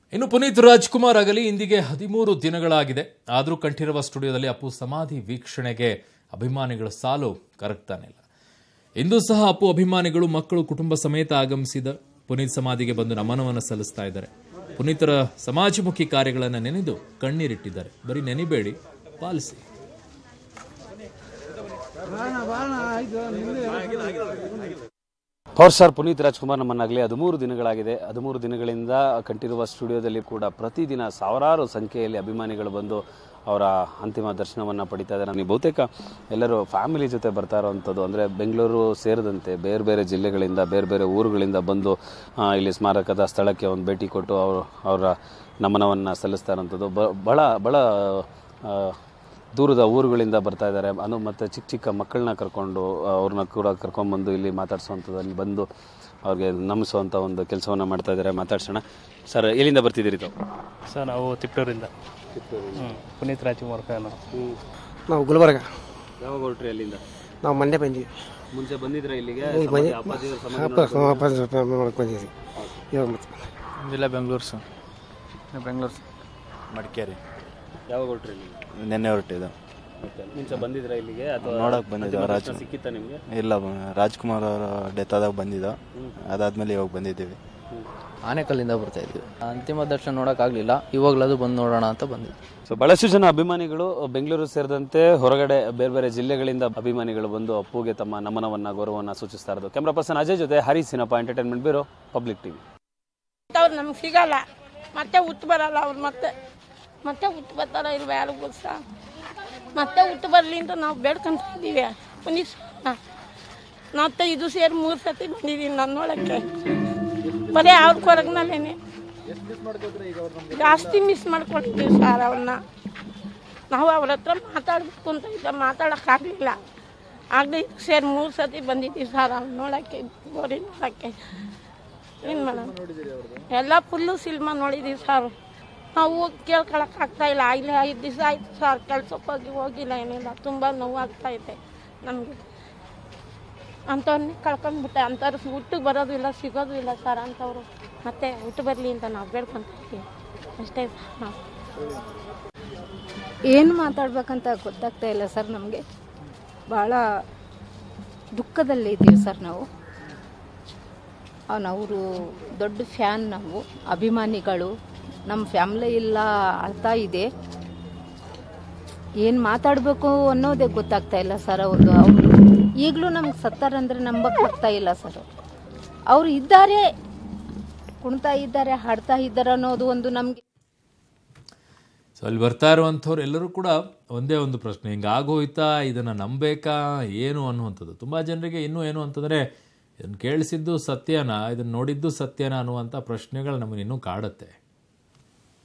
ಇನ್ನು ಪುನೀತ್ ರಾಜ್ಕುಮಾರ್ ಆಗಲಿ ಇಂದಿಗೆ ಹದಿಮೂರು ದಿನಗಳಾಗಿದೆ ಆದರೂ ಕಂಠೀರವ ಸ್ಟುಡಿಯೋದಲ್ಲಿ ಅಪ್ಪು ಸಮಾಧಿ ವೀಕ್ಷಣೆಗೆ ಅಭಿಮಾನಿಗಳ ಸಾಲು ಕರಗ್ತಾನೆ ಇಲ್ಲ ಇಂದು ಸಹ ಅಪ್ಪು ಅಭಿಮಾನಿಗಳು ಮಕ್ಕಳು ಕುಟುಂಬ ಸಮೇತ ಆಗಮಿಸಿದ ಪುನೀತ್ ಸಮಾಧಿಗೆ ಬಂದು ನಮನವನ್ನು ಸಲ್ಲಿಸ್ತಾ ಇದ್ದಾರೆ ಪುನೀತರ ಸಮಾಜಮುಖಿ ಕಾರ್ಯಗಳನ್ನು ನೆನೆದು ಕಣ್ಣೀರಿಟ್ಟಿದ್ದಾರೆ ಬರೀ ನೆನಿಬೇಡಿ ಪಾಲಿಸಿ ಪವರ್ ಸ್ಟಾರ್ ಪುನೀತ್ ರಾಜ್ಕುಮಾರ್ ನಮ್ಮನ್ನಾಗಲಿ ಹದಿಮೂರು ದಿನಗಳಾಗಿದೆ ಹದಿಮೂರು ದಿನಗಳಿಂದ ಕಂಠೀರವ ಸ್ಟುಡಿಯೋದಲ್ಲಿ ಕೂಡ ಪ್ರತಿದಿನ ಸಾವಿರಾರು ಸಂಖ್ಯೆಯಲ್ಲಿ ಅಭಿಮಾನಿಗಳು ಬಂದು ಅವರ ಅಂತಿಮ ದರ್ಶನವನ್ನು ಪಡಿತಾ ಇದ್ದಾರೆ ನನಗೆ ಬಹುತೇಕ ಎಲ್ಲರೂ ಫ್ಯಾಮಿಲಿ ಜೊತೆ ಬರ್ತಾ ಇರೋವಂಥದ್ದು ಅಂದರೆ ಬೆಂಗಳೂರು ಸೇರಿದಂತೆ ಬೇರೆ ಬೇರೆ ಜಿಲ್ಲೆಗಳಿಂದ ಬೇರೆ ಬೇರೆ ಊರುಗಳಿಂದ ಬಂದು ಆ, ಇಲ್ಲಿ ಸ್ಮಾರಕದ ಸ್ಥಳಕ್ಕೆ ಒಂದು ಭೇಟಿ ಕೊಟ್ಟು ಅವರು ಅವರ ನಮನವನ್ನು ಸಲ್ಲಿಸ್ತಾ ಇರೋವಂಥದ್ದು ಬ ಭಾಳ ಭಾಳ ಆ, ದೂರದ ಊರುಗಳಿಂದ ಬರ್ತಾ ಇದ್ದಾರೆ ಅನು ಮತ್ತು ಚಿಕ್ಕ ಚಿಕ್ಕ ಮಕ್ಕಳನ್ನ ಕರ್ಕೊಂಡು ಅವ್ರನ್ನ ಕೂಡ ಕರ್ಕೊಂಡ್ಬಂದು ಇಲ್ಲಿ ಮಾತಾಡ್ಸೋವಂಥದ್ದು ಅಲ್ಲಿ ಬಂದು ಅವ್ರಿಗೆ ನಮಿಸುವಂಥ ಒಂದು ಕೆಲಸವನ್ನು ಮಾಡ್ತಾ ಇದ್ದಾರೆ ಮಾತಾಡ್ಸೋಣ ಸರ್ ಎಲ್ಲಿಂದ ಬರ್ತಿದ್ದೀರಿ ತಾವು ಸರ್ ನಾವು ತಿಪ್ಟೂರಿಂದ ಹ್ಞೂ ಪುನೀತ್ ರಾಜ್ಕುಮಾರ್ ಫ್ಯಾನು ನಾವು ಗುಲ್ಬರ್ಗ ಯಾವಾಗ ಹೊರಟ್ರಿ ಅಲ್ಲಿಂದ ನಾವು ಮಂಡ್ಯ ಬಂದ್ವಿ ಮುಂಚೆ ಬಂದಿದ್ರೆ ಇಲ್ಲಿಗೆ ಈಗ ಬಂದಿ ಅಪ್ಪಾಜಿಯವ್ರ ಸಮಾಧಿ ವಾಪಸ್ ವಾಪಸ್ ಮಾಡಕ್ಕೆ ಬಂದಿದ್ವಿ ಇವಾಗ ಮತ್ತೆ ಇಲ್ಲ ಬೆಂಗಳೂರು ಸರ್ ಬೆಂಗಳೂರು ಮಡಿಕೇರಿ ಯಾವಾಗ ಹೊರಟ್ರಿ ಇಲ್ಲಿ ನೆನ್ನೆ ಹೊರಟಿದ್ದು ಮುಂಚೆ ಬಂದಿದ್ರೆ ಇಲ್ಲಿಗೆ ಅಥವಾ ನೋಡಕ್ ಬಂದಿದ್ದೆ ಅಂತಿಮ ರಾಜ್ ದರ್ಶನ ಸಿಕ್ಕಿತ್ತಾ ನಿಮಗೆ ಇಲ್ಲ ಬ- ರಾಜ್ಕುಮಾರ್ ಅವರ ಡೆತ್ ಆದಾಗ ಬಂದಿದ್ದ ಅದಾದ್ಮೇಲೆ ಇವಾಗ ಬಂದಿದ್ದೀವಿ ಆನೆಕಲ್ಲಿಂದ ಬರ್ತಾ ಇದ್ವಿ ಅಂತಿಮ ದರ್ಶನ ನೋಡೋಕ್ಕಾಗಲಿಲ್ಲ ಇವಾಗಲದು ಬಂದು ನೋಡೋಣ ಅಂತ ಬಂದಿದ್ವಿ ಸೊ ಬಹಳಷ್ಟು ಜನ ಅಭಿಮಾನಿಗಳು ಬೆಂಗಳೂರು ಸೇರಿದಂತೆ ಹೊರಗಡೆ ಬೇರೆ ಬೇರೆ ಜಿಲ್ಲೆಗಳಿಂದ ಅಭಿಮಾನಿಗಳು ಬಂದು ಅಪ್ಪುಗೆ ತಮ್ಮ ನಮನವನ್ನ ಗೌರವವನ್ನು ಸೂಚಿಸ್ತಾ ಇರೋದು ಕ್ಯಾಮ್ರಾ ಪರ್ಸನ್ ಅಜಯ್ ಜೊತೆ Hari Sinappa entertainment bureau public TV ಅವ್ರು ನಮ್ಗೆ ಸಿಗಲ್ಲ ಮತ್ತೆ ಹುಟ್ಟು ಬರಲ್ಲ ಅವ್ರು ಮತ್ತೆ ಮತ್ತೆ ಹುಟ್ಟು ಬರ್ತಾರ ಇಲ್ವ ಯಾರಿಗೂ ಗೊತ್ತಾ ಮತ್ತೆ ಹುಟ್ಟು ಬರಲಿ ಅಂತ ನಾವು ಬೇಡ್ಕೊಂತ ಇದ್ದೀವಿ ಪುನೀತ್ ಮತ್ತೆ ಇದು ಸೇರಿ ಮೂರು ಸತಿ ಬಂದಿದ್ದೀನಿ ನಾನು ನೋಡೋಕ್ಕೆ ಬರೀ ಅವ್ರ ಕೊರಗ್ನಲ್ಲೇನೆ ಜಾಸ್ತಿ ಮಿಸ್ ಮಾಡ್ಕೊಂಡಿದ್ದೀವಿ ಸರ್ ಅವ್ರನ್ನ ನಾವು ಅವ್ರ ಹತ್ರ ಮಾತಾಡಬೇಕು ಅಂತ ಇದ್ದ ಮಾತಾಡೋಕ್ಕಾಗಲಿಲ್ಲ ಆಗಲಿ ಇದು ಸೇರಿ ಮೂರು ಸತಿ ಬಂದಿದ್ದೀವಿ ಸರ್ ಅವ್ರು ನೋಡೋಕ್ಕೆ ಗೋರಿ ನೋಡೋಕ್ಕೆ ಏನು ಮೇಡಮ್ ಎಲ್ಲ ಫುಲ್ಲು ಸಿನಿಮಾ ನೋಡಿದ್ದೀವಿ ಸರ್ ನಾವು ಹೋಗಿ ಕೇಳ್ಕೊಳಕ್ ಆಗ್ತಾ ಇಲ್ಲ ಇಲ್ಲಿ ಐದು ದಿವಸ ಆಯ್ತು ಸರ್ ಕೆಲ್ಸಕ್ಕೆ ಹೋಗಿ ಹೋಗಿಲ್ಲ ಏನಿಲ್ಲ ತುಂಬ ನೋವಾಗ್ತಾ ಇದೆ ನಮಗೆ ಅಂಥವ್ರನ್ನೇ ಕಳ್ಕೊಂಡ್ಬಿಟ್ಟೆ ಅಂಥವ್ರು ಹುಟ್ಟಿಗೆ ಬರೋದು ಇಲ್ಲ ಸಿಗೋದು ಇಲ್ಲ ಸರ್ ಅಂಥವ್ರು ಮತ್ತೆ ಹುಟ್ಟು ಬರಲಿ ಅಂತ ನಾವು ಬೇಡ್ಕೊಂತ ಇದ್ದೀವಿ ಅಷ್ಟೇ ಸರ್ ನಾವು ಏನು ಮಾತಾಡ್ಬೇಕಂತ ಗೊತ್ತಾಗ್ತಾ ಇಲ್ಲ ಸರ್ ನಮಗೆ ಭಾಳ ದುಃಖದಲ್ಲಿ ಇದ್ದೀವಿ ಸರ್ ನಾವು ಅವರು ದೊಡ್ಡ ಫ್ಯಾನ್ ನಾವು ಅಭಿಮಾನಿಗಳು ನಮ್ಮ ಫ್ಯಾಮ್ಲಿ ಎಲ್ಲ ಅಳ್ತಾ ಇದೆ ಏನು ಮಾತಾಡಬೇಕು ಅನ್ನೋದೇ ಗೊತ್ತಾಗ್ತಾ ಇಲ್ಲ ಸರ್ ಅವ್ರದ್ದು ಅವರು ಈಗಲೂ ನಮ್ಗೆ ಸತ್ತಾರಂದ್ರೆ ನಂಬಕ್ಕೆ ಆಗ್ತಾ ಇಲ್ಲ ಸರ್ ಅವರು ಇದ್ದಾರೆ ಕುಣ್ತಾ ಇದ್ದಾರೆ ಹಾಡ್ತಾ ಇದ್ದಾರೆ ಅನ್ನೋದು ಒಂದು ನಮಗೆ ಸೊ ಅಲ್ಲಿ ಬರ್ತಾ ಇರುವಂಥವ್ರು ಎಲ್ಲರೂ ಕೂಡ ಒಂದೇ ಒಂದು ಪ್ರಶ್ನೆ ಹಿಂಗೆ ಆಗೋಯ್ತಾ ಇದನ್ನು ನಂಬೇಕಾ ಏನು ಅನ್ನುವಂಥದ್ದು ತುಂಬ ಜನರಿಗೆ ಇನ್ನೂ ಏನು ಅಂತಂದರೆ ಇದನ್ನು ಕೇಳಿಸಿದ್ದು ಸತ್ಯನಾ ಇದನ್ನು ನೋಡಿದ್ದು ಸತ್ಯನಾ ಅನ್ನುವಂಥ ಪ್ರಶ್ನೆಗಳು ನಮ್ಮನ್ನು ಇನ್ನೂ ಕಾಡುತ್ತೆ